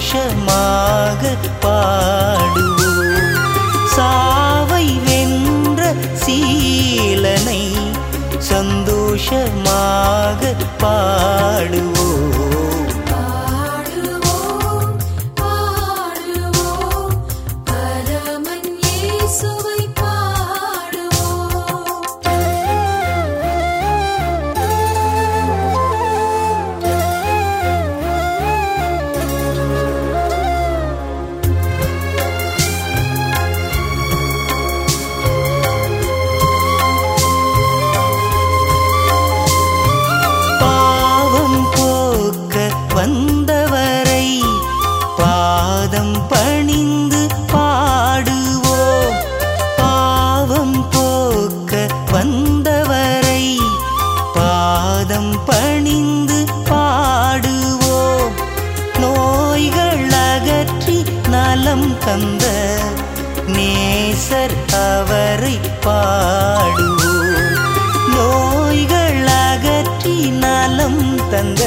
சந்தோஷமாக பாடுவோம் சாவை வென்ற சீலனை சந்தோஷமாக பாடுவோம் பாடுவோம் பாடுவோம் பரமன் இயேசுவை பாடுவோம் பாவம் போக்க வந்தவரை பாதம் பணிந்து பாடுவோம் பாவம் போக்க வந்தவரை பாதம் பணிந்து பாடுவோம் நோய்கள் அகற்றி நலம் தந்த நேசர் அவரை பாடுவோம் நோய்கள் அகற்றி நலம் தந்த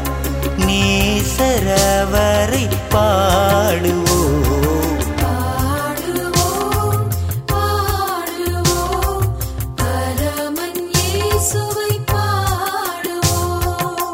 நேசர் அவரை பாடுவோம் பாடுவோம் பாடுவோம் பரமன் இயேசுவை பாடுவோம்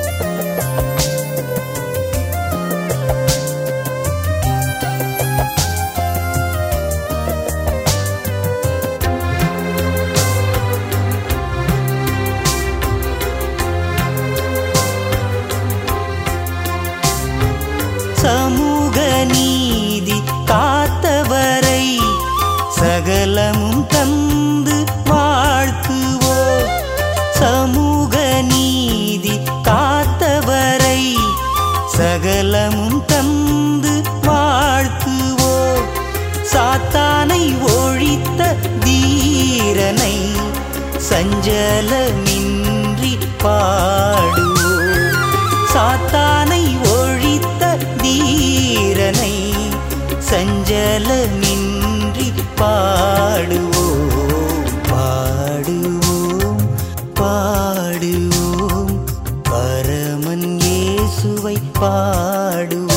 சமூக நீதி காத்தவரை சகலமும் தந்து வாழ்த்துவோம் சமூக நீதி காத்தவரை சகலமும் தந்து வாழ்த்துவோம் சாத்தானை ஒழித்த தீரனை சஞ்சலமின்றி பாடுவோம் சாத்தானை ஒழித்த தீரனை சஞ்சலமின்றி பாடுவோம் பாடுவோம் பாடுவோம் பரமன் இயேசுவை பாடுவோம்